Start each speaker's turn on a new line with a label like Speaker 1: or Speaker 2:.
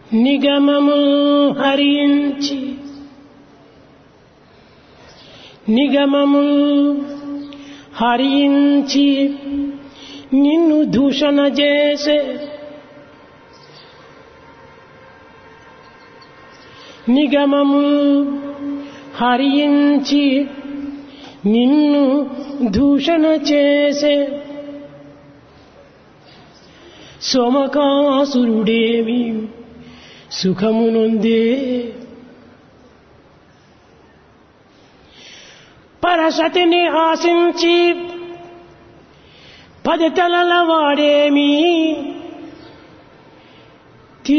Speaker 1: నిగమము హరించి నిగమము హరించి నిన్ను దూషణ చేసే నిగమము హరించి నిన్ను దూషణ చేసే సోమకాసురుడేమి సుఖమునుందే పరసతిని ఆశించి పది తలల వాడేమి